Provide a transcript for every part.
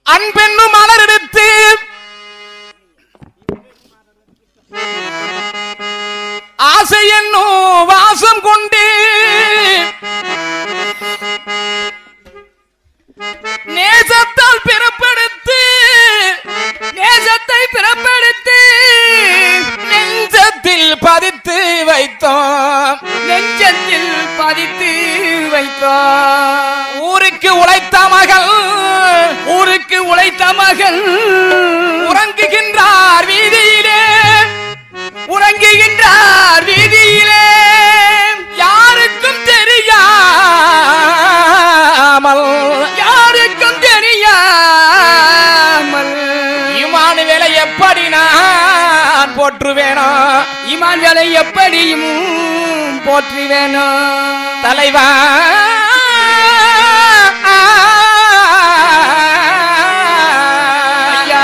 அன்பென்னும் மலரெடுத்து ஆசை என்னும் வாசம் கொண்டு நேசத்தால் பிறப்பெடுத்து நேசத்தை பிறப்பெடுத்து நெஞ்சத்தில் பதித்து வைத்தோம் நெஞ்சத்தில் பதித்து வைத்தார் ஊருக்கு உழைத்த மகள் ஊருக்கு உழைத்த மகள் உறங்குகின்றார் வீதியிலே உறங்குகின்றார் வீதியிலே யாருக்கும் தெரியாமல் யாருக்கும் தெரியாமல் இமானு வேலை எப்படி நான் போற்றுவேனோ இமான் வேலை எப்படியும் போற்றி வேணும் தலைவா ஐயா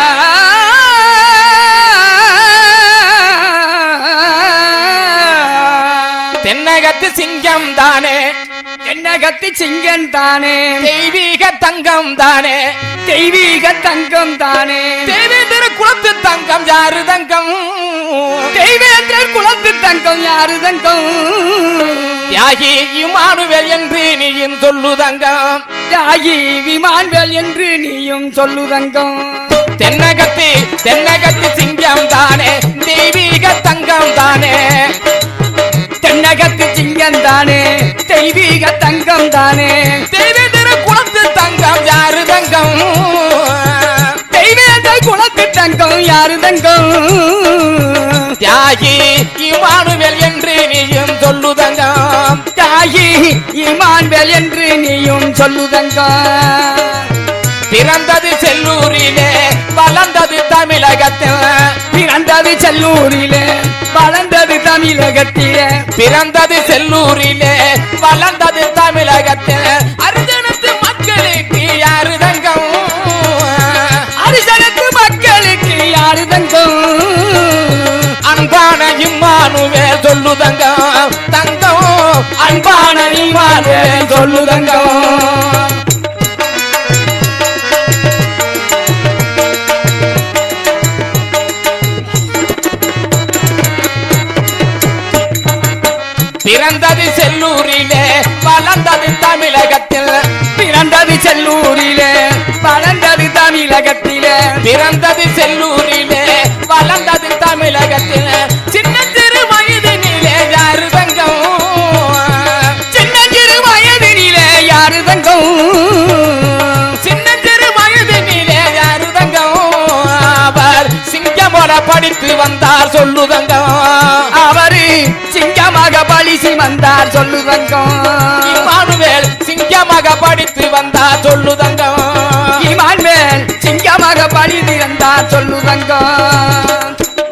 தென்னகத்து சிங்கம் தானே தென்னகத்து சிங்கன் தானே தெய்வீக தங்கம் தானே தெய்வீக தங்கம் தானே தேவேந்திர குலத்து தங்கம் யாரு தங்கம் தெய்வேந்திரன் குலத்து தங்கம் யாரு தங்கம் தியாகி இமானுவேல் என்று நீயும் சொல்லு தங்கம் தியாகி விமான்கள் என்று நீயும் சொல்லு தங்கம் தென்னகத்து தென்னகத்து சிங்கம் தானே தெய்வீக தங்கம் தானே தென்னகத்து சிங்கன் தானே தெய்வீக தங்கம் தானே தேவேந்திர குலத்து தங்கம் யாரு தங்கம் தெய்வேந்திர குலத்து தங்கம் யாரு தங்கம் தியாகி இமானுவேல் என்று நீயும் சொல்லு தங்கம் தியாகி இமான்வேல் என்று நீயும் சொல்லு தங்கம் பிறந்தது செல்லூரிலே வளர்ந்தது தமிழகத்தில் பிறந்தது செல்லூரிலே வளர்ந்தது தமிழகத்திலே பிறந்தது செல்லூரிலே வளர்ந்தது தமிழகத்தில் அர்ஜனத்து மக்களுக்கு யாரு தங்கம் அரிசனத்து மக்களுக்கு யாரு தங்கம் அன்பான இம்மானுவே சொல்லு தங்கம் தங்கம் அன்பான இம்மானுவே சொல்லு தங்கம் பிறந்தது செல்லூரிலே வளர்ந்தது தமிழகத்தில் பிறந்தது செல்லூரிலே வளர்ந்தது தமிழகத்திலே பிறந்தது செல்லூரிலே வளர்ந்தது தமிழகத்தில் சின்ன சிறு வயதினிலே யாரு தங்கம் சின்னஞ்சிறு வயதினிலே யாரு தங்கம் சின்ன சிறு வயதினிலே யாரு தங்கம் அவர் சிங்கமோட படித்து வந்தார் சொல்லு தங்கம் அவரு சிங்கமாக பலிசி வந்தார் சொல்லு தங்கம் இம்மானுவேல் சிங்கமாக படித்து வந்தார் சொல்லு தங்கம் இமான் மேல் சிங்கமாக பலி திறந்தார் சொல்லு தங்கம்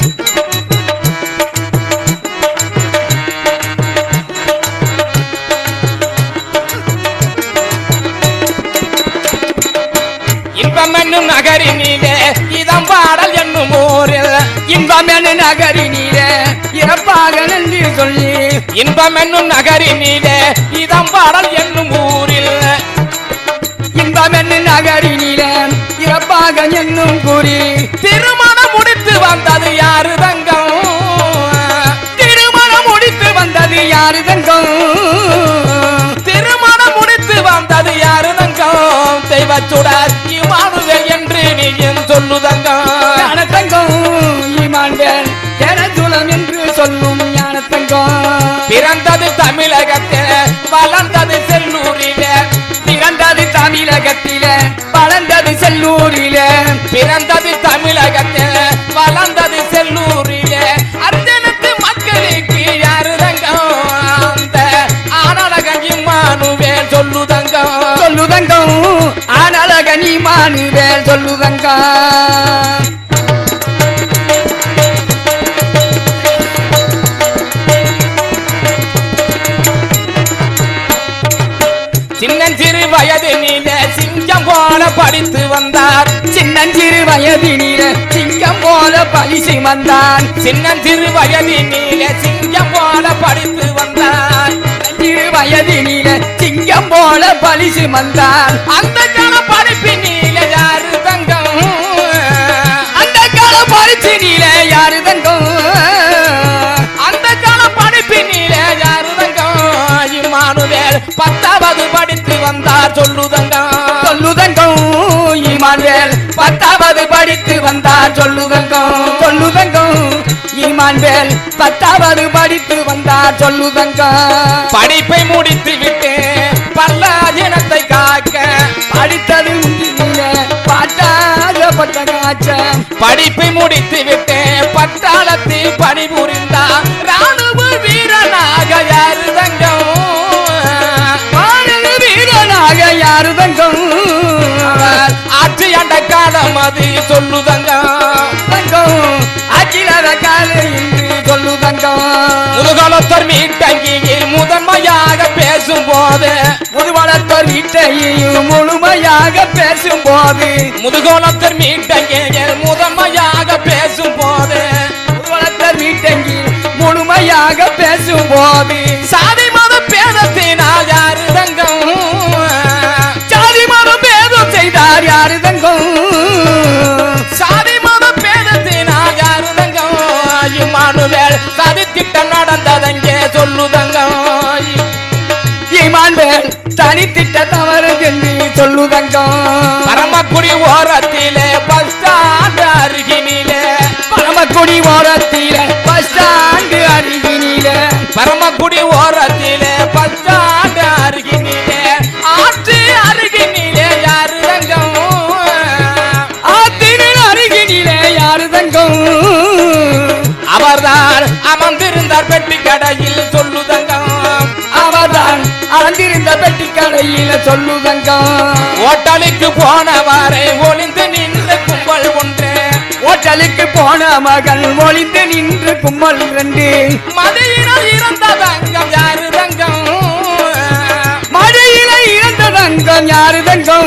இன்பம் என்னும் நகரினிலே இதம் பாடல் என்னும் ஊரில் இன்பம் என நகரினிலே இறப்பாக நன்றி சொல்லி இன்பம் என்னும் நகரினிலே இதம் பாடல் என்னும் ஊரில் இன்பம் என்ன நகரினிலே இறப்பாக என்னும் கூறி திருமணம் முடித்து வந்தது யாரு தங்கம் திருமணம் முடித்து வந்தது யாரு தங்கம் திருமணம் முடித்து வந்தது யாரு தங்கம் தெய்வச்சுடர் இமானுவேல் என்று நீயும் சொல்லு தங்கம் ஞான தங்கம் ஈமான்வேல் எனதுலம் என்று சொல்லும் ஞான தங்கம் பிறந்தது தமிழகத்தில் வளர்ந்தது செல்லூரிலே பிறந்தது தமிழகத்திலே வளர்ந்தது செல்லூரிலே பிறந்தது தமிழகத்தில் வளர்ந்தது செல்லூரிலே அர்ஜனத்து மக்களுக்கு யாரு தங்கம் அந்த ஆனழகன் இம்மானுவேல் சொல்லு தங்கம் சொல்லு தங்கம் ஆனழக நீ மானுவேல் சொல்லு தங்கம் சின்னஞ்சிறு வயதினிலே சிங்கம் போல படித்து வந்தார் சின்னஞ்சிறு வயதினிலே சிங்கம் போல பலிசி வந்தான் சின்னஞ்சிறு வயதினிலே சிங்கம் போல படித்து வந்தார் சிறு வயதினிலே சிங்கம் போல பலிசி வந்தான் அந்த கால படிப்பினிலே யாரு தங்க யாரு தங்கம் அந்த கால படிப்பினிலே யாரு தங்கம் இம்மானுவேல் பத்தாவது படித்து வந்தார் சொல்லுதங்கம் சொல்லுதங்கம் ஈமான்வேல் பத்தாவது படித்து வந்தார் சொல்லுதங்கம் சொல்லுதங்கம் ஈமான்வேல் பத்தாவது படித்து வந்தார் சொல்லுதங்கம் படிப்பை முடித்து விட்டு பல்ல இனத்தை காக்க படித்தது உண்டியில பாட்டாகப்பட்ட காய்ச்சல் படிப்பை முடித்து விட்டு பட்டாளத்தில் பணிபுரிந்தார் ராணுவ வீரனாக யாரு தங்கம் பாடல் வீரனாக யாரு தங்கம் அவர் ஆட்சி ஆண்ட காலம் அது சொல்லுதங்கம் தங்கம் அகிலர காலை என்று சொல்லு தங்கம் முதுகலத்தர் மீட்டங்கியில் முதன்மையாக பேசும் போது முதுவளத்தோர் வீட்டையும் முழுமையாக பேசும்போது முதுகோலத்தர் மீட்டங்கியில் முதன்மையாக பேசும் போது முதுவளத்தோர் வீட்டங்கில் முழுமையாக பேசும்போது சாதி மத பேதத்தினால் யாரு தங்கம் சாதி மரம் பேதம் செய்தார் யாரு தங்கம் சாதி மத பேதத்தினால் யாரு தங்கம் இம்மானுவேல் சதி திட்டம் நடந்ததங்கே சொல்லுதங்கம் ஈமான் வேல் தனித்திட்ட தவறு என்று சொல்லு தங்கம் பரமக்குடி ஓரத்திலே பஸ் ஸ்டாண்ட் அருகினிலே பரமக்குடி ஓரத்தில பஸ் ஸ்டாண்டு அருகினில பரமக்குடி ஓரத்திலே பஸ் ஸ்டாண்ட் அருகினிலே ஆற்று அருகினிலே யாரு தங்கம் ஆத்தினில் அருகினிலே யாரு தங்கம் அவர்தான் அமர்ந்திருந்தார் பெட்டி கடையில் சொல்லு தங்கம் அவர்தான் அளந்திருந்த பெட்டி கடையில சொல்லு தங்கம் ஓட்டலுக்கு போனவாறே ஒளிந்து நின்ற கும்பல் ஒன்று ஓட்டலுக்கு போன மகள் ஒளிந்து நின்று கும்மல் ரெண்டு மதியினால் இறந்த தங்கம் யாரு தங்கம் மழையில இறந்த தங்கம் யாரு தங்கம்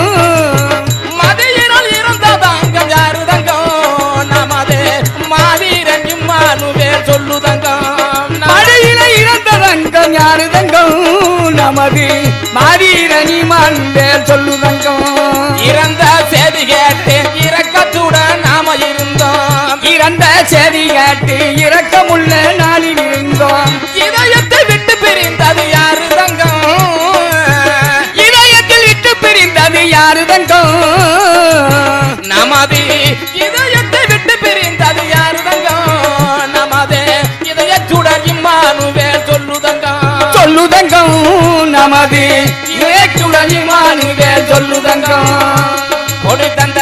மதியினால் இறந்த தங்கம் யாரு தங்கம் நமது மாவீரன் இம்மானுவேல் சொல்லு தங்கம் மழையில இறந்த தங்கம் யாரு தங்கம் நமது மாவீரணி மாண்டேல் சொல்லு தங்கம் இறந்த செய்தி கேட்டு இரக்கத்துடன் நாம இருந்தோம் இறந்த செய்தி கேட்டு இரக்கமுள்ள நாளில் இருந்தோம் இதயத்தை விட்டு பிரிந்தது யாரு தங்கம் இதயத்தில் இட்டு பிரிந்தது யாரு தங்கம் நமது இதயத்தை விட்டு பிரிந்தது யாரு தங்கம் நமது இதய சுடர் இம்மானுவேல் சொல்லு தங்கம் சொல்லு தங்கம் நமது இயக்குடன் இமானுவேல் சொல்லு தங்கம் கொடி தந்த